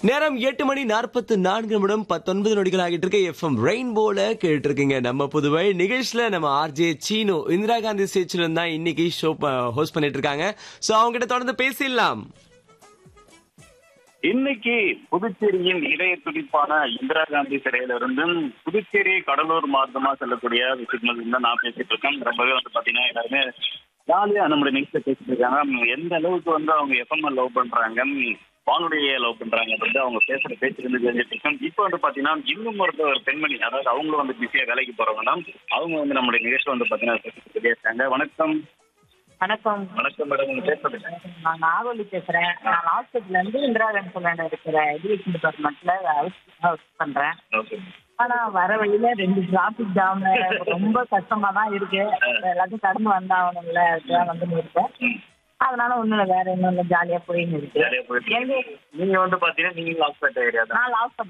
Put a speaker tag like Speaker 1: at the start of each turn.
Speaker 1: நேரம் எட்டு மணி நாற்பத்து நான்கு நிமிடம் பத்தொன்பது நொடிகள் ஆகிட்டு இருக்க எஃப்எம் ரெயின்போல கேட்டு இருக்கீங்க நம்ம புதுவை நிகழ்ச்சியில நம்ம ஆர்ஜே சீனு இந்திரா காந்தி ஸ்டேஜ்ல இருந்தா இன்னைக்கு ஷோ ஹோஸ்ட் பண்ணிட்டு இருக்காங்க சோ அவங்க கிட்ட தொடர்ந்து பேசிடலாம்
Speaker 2: இன்னைக்கு புதுச்சேரியின் இதய துடிப்பான இந்திரா காந்தி சிறையில இருந்தும் புதுச்சேரி கடலூர் மார்க்கமா செல்லக்கூடிய விஷயங்கள் தான் நான் பேசிட்டு இருக்கேன் ரொம்பவே வந்து பாத்தீங்கன்னா எல்லாருமே ஜாலியா நம்மளுடைய நிகழ்ச்சியை பேசிட்டு இருக்காங்க எந்த அளவுக்கு வந்து அவங்க எஃப்எம் லவ் பண்றாங்க வானொலியை லவ் பண்றாங்க வந்து அவங்க பேசுற பேச்சு இருந்து தெரிஞ்சுட்டு இருக்கோம் இப்போ வந்து பாத்தீங்கன்னா இன்னும் ஒரு ஒரு பெண்மணி அதாவது அவங்களும் வந்து பிஸியா வேலைக்கு போறவங்க அவங்க வந்து நம்மளுடைய நிகழ்ச்சியில் வந்து பாத்தீங்கன்னா பேசிட்டு இருக்காங்க வணக்கம்
Speaker 3: வணக்கம்
Speaker 2: வணக்கம் மேடம் உங்க பேசுறது
Speaker 3: நான் நாகவலி பேசுறேன் நான் ஹாஸ்பிட்டல்ல இருந்து இந்திரா காந்தி சொல்ல இருக்கிற எஜுகேஷன் டிபார்ட்மெண்ட்ல ஒர்க் பண்றேன்
Speaker 2: ஓகே
Speaker 3: ஆனா வர வழியில ரெண்டு டிராபிக் ஜாம் ரொம்ப கஷ்டமா தான் இருக்கு எல்லாத்தையும் கடந்து வந்தாகணும்ல அதுதான் வந்து இருக்கேன் அதனால ஒண்ணும் இல்ல வேற ஒண்ணும் இல்ல ஜாலியா போயின்னு இருக்கு
Speaker 2: ஜாலியா போயிட்டு
Speaker 3: எங்க
Speaker 2: நீங்க வந்து பாத்தீங்கன்னா நீங்க லாஸ்பேட் ஏரியா தான்
Speaker 3: நான் லாஸ்ட்